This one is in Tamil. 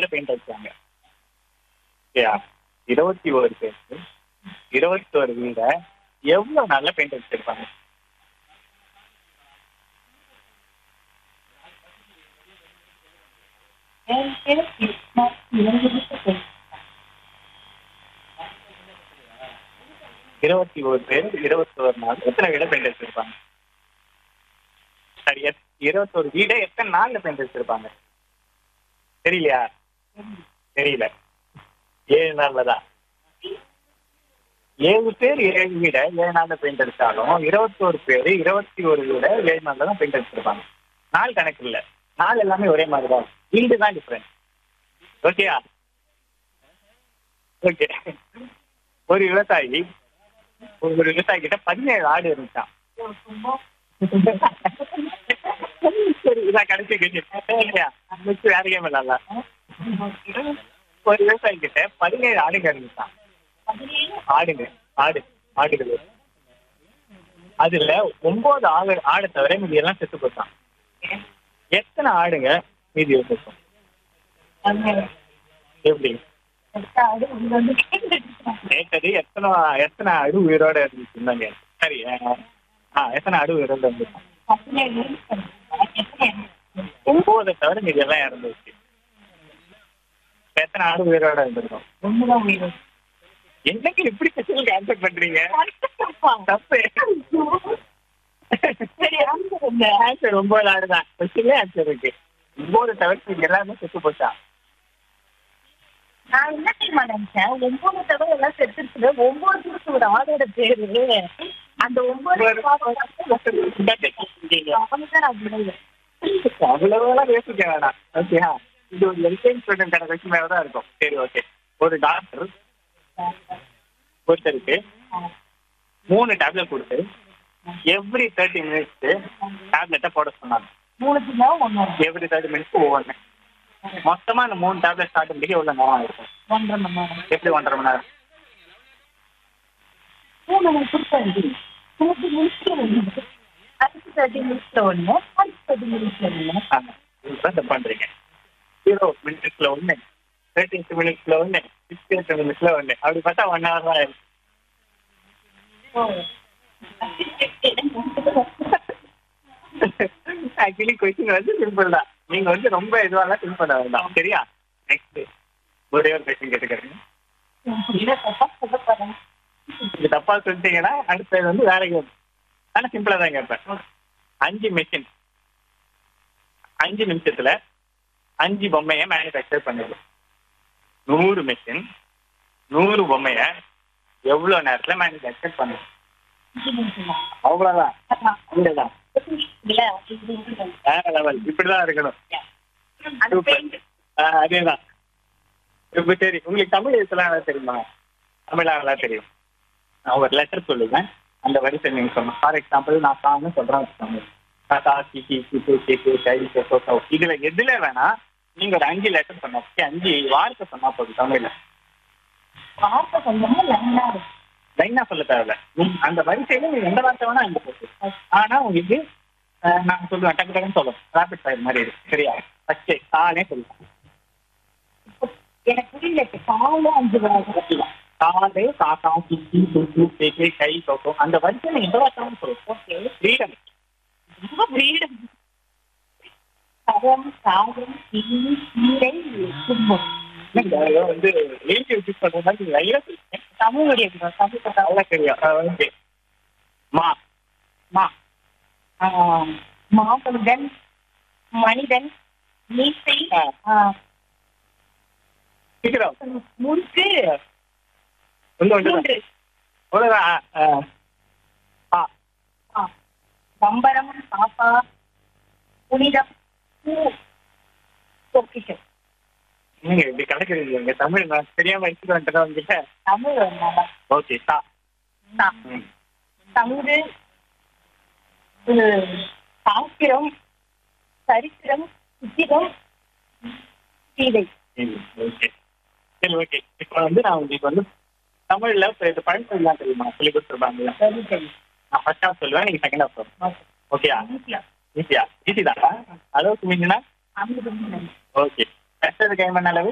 வீட பெயிண்ட் அடிச்சாங்க ஓகேயா இருபத்தி ஒரு பேர் இருபத்தி ஒரு வீட எவ்வளவு நாள்ல பெயிண்ட் அடிச்சிருப்பாங்க இருபத்தி ஒரு பேர் இருபத்தி ஒரு நாள் எத்தனை வீட பெயிண்ட் அடிச்சிருப்பாங்க சரி எத்- இருபத்தொரு வீட எத்தனை நாள்ல பெயிண்ட் அடிச்சிருப்பாங்க தெரியலையா தெரியல ஏழு நாள்ல தான் ஏழு பேர் ஏழு வீட ஏழு நாள்ல பெயிண்ட் அடிச்சாலும் இருபத்தோரு பேர் இருபத்தி ஒரு வீட ஏழு நாள்ல தான் பெயிண்ட் அடிச்சிருப்பாங்க நாள் கணக்கு இல்ல நாள் எல்லாமே ஒரே மாதிரி தான் வீடு தான் டிஃபரன்ஸ் ஓகேயா ஓகே ஒரு விவசாயி ஒரு விவசாயி கிட்ட பதினேழு ஆடு இருந்துச்சான் சரி இதான் கடைசி கேள்வி நெக்ஸ்ட் வேற கேம் இல்ல ஒரு விவசாயி கிட்ட பதினேழு ஆடுங்க இருந்துச்சான் ஆடுங்க ஆடு ஆடுகள் அதுல ஒன்பது ஆடு ஆடை தவிர மீதி எல்லாம் செத்து போச்சான் எத்தனை ஆடுங்க மீதி இருக்கும் எப்படி கேட்டது எத்தனை எத்தனை ஆடு உயிரோட இருந்துச்சுன்னு சரி ஆ எத்தனை ஆடு உயிரோட இருந்துச்சு ஒன்பதை தவிர மீதி எல்லாம் இறந்துச்சு எத்தனை ஆடு உயிரோட இருந்திருக்கும் என்னங்க இப்படி கொஸ்டினுக்கு ஆன்சர் பண்றீங்க தப்பு ஆன்சர் ஒன்பது ஆடு தான் கொஸ்டின்ல ஆன்சர் இருக்கு ஒன்பது தவிர மீதி எல்லாமே செத்து போச்சா நான் என்ன தெரியுமா நினைச்சேன் ஒன்பது தடவை எல்லாம் செத்துருச்சு ஒன்பது ஒரு ஆடோட பேரு அந்த ஒன்பது அவனுதான் நான் விடுவேன் அவ்வளவுலாம் யோசிக்க வேணாம் ஓகேயா இது ஒரு எல்கேஜி ஸ்டூடெண்ட் கடை கொஸ்டின் தான் இருக்கும் சரி ஓகே ஒரு டாக்டர் ஒருத்தருக்கு மூணு டேப்லெட் கொடுத்து எவ்ரி தேர்ட்டி மினிட்ஸ் டேப்லெட்டை போட சொன்னாங்க மூணு கிலோ ஒன்னு எவ்ரி தேர்ட்டி மினிட்ஸ் ஒவ்வொன்று மொத்தமா அந்த மூணு டேப்லெட் ஸ்டார்ட் பண்ணிட்டு எவ்வளவு நேரம் இருக்கும் ஒன்றரை மணி நேரம் எப்படி ஒன்றரை மணி நேரம் மூணு மணி கொடுத்தாரு தேர்ட்டி மினிட்ஸ்ல ஒன்று அடுத்து தேர்ட்டி மினிட்ஸ்ல ஒன்று அடுத்து தேர்ட்டி மினிட்ஸ்ல ஒன்று இதுதான் பண்றீங்க ஜீரோ மினிட்ஸ்ல ஒண்ணு தேர்ட்டி மினிட்ஸ்ல ஒண்ணு சிக்ஸ்டி மினிட்ஸ்ல ஒண்ணு அப்படி பார்த்தா ஒன் ஹவர் தான் ஆயிருக்கு ஆக்சுவலி கொஸ்டின் வந்து சிம்பிள் தான் நீங்க வந்து ரொம்ப இதுவாக திங்க் பண்ண வேண்டாம் சரியா நெக்ஸ்ட் ஒரே ஒரு கொஸ்டின் கேட்டுக்கிறேன் இது தப்பா சொல்லிட்டீங்கன்னா அடுத்தது வந்து வேற கேம் ஆனா சிம்பிளா தான் கேட்பேன் அஞ்சு மிஷின் அஞ்சு நிமிஷத்துல அஞ்சு பொம்மையை மேனுஃபேக்சர் பண்ணுது நூறு மிஷின் நூறு பொம்மைய எவ்வளவு நேரத்துல மேனுஃபேக்சர் பண்ணுது அவ்வளவுதான் அவ்வளவுதான் வேற லெவல் இப்படிதான் இருக்கணும் சூப்பர் ஆஹ் அதேதான் இப்ப சரி உங்களுக்கு தமிழ் எழுத்துலாம் நல்லா தெரியுமா தமிழ் நல்லா தெரியும் நான் ஒரு லெட்டர் சொல்லுவேன் அந்த வரிசை நீங்க சொல்லணும் ஃபார் எக்ஸாம்பிள் நான் சாங்னு சொல்றேன் வச்சுக்கோங்க தாத்தா கிக்கி கிக்கு கிக்கு கை கொக்கோ கௌ. இதுல எதுல வேணா நீங்க ஒரு அஞ்சு லெட்டர் சொன்னா okay, அஞ்சு வார்த்தை சொன்னா போதும் தமிழ்ல வார்த்தை கொஞ்சமா லைனா இருக்கு லைனா சொல்ல தேவையில்ல நீங்க அந்த வரிசையில நீங்க எந்த வார்த்தை வேணா அங்க போட்டு ஆனா உங்களுக்கு ஆஹ், நான் சொல்லுவேன் டக்கு டக்குன்னு சொல்லுவேன் ராபிட் ஃபயர் மாதிரி இருக்கு சரியா ஃபர்ஸ்ட் தானே சொல்லுவேன் எனக்கு புரியல காலம் அஞ்சு வராது காலை காக்கா கிக்கி குக்கு கேக்கு கை கொக்கோ அந்த வரிசையில எந்த வார்த்தை சொல்லுவோம் ஓகே ஃப்ரீடம் ரொம்ப ஃப்ரீடம் சரம் சாதம் தீனி கீரை கும்பம் வந்து லேடி யூஸ் பண்ற மாதிரி லைவா சொல்லுங்க தமிழ் மீடியம் தமிழ் கதை நல்லா தெரியும் ஓகே மா மா மாமனிதன் மனிதன் மீசை ஆ. சீக்கிரம் முறுக்கு ஒன்று ஒன்று மூன்று அவ்வளோதான் ஆ. ஆ ஆ. பம்பரம் பாப்பா புனிதம் பூ பொக்கிஷம் நீங்க இப்படி கலக்குறீங்க இங்க தமிழ் நான் தெரியாம வச்சுட்டு வந்துட்டேன் உங்ககிட்ட தமிழ் நல்லா ஓகே சா தா. ம். தங்கு உம், சாஸ்திரம் சரித்திரம் சித்திரம் சீதை ஓகே சரி ஓகே இப்போ வந்து நான் உங்களுக்கு வந்து தமிழ்ல இப்ப இது பழமொழிலாம் தெரியுமா சொல்லி கொடுத்துருப்பாங்க சரி சரி நான் ஃபர்ஸ்ட் ஹாஃப் சொல்லுவேன் நீங்க செகண்ட் ஹாஃப் சொல்லுவேன் ஓகே ஓகேயா ஈஸியா ஈஸியா ஈஸி தானா அளவுக்கு மிஞ்சினா அமிர்தம் ஓகே கஷ்டது கைமண்ண அளவு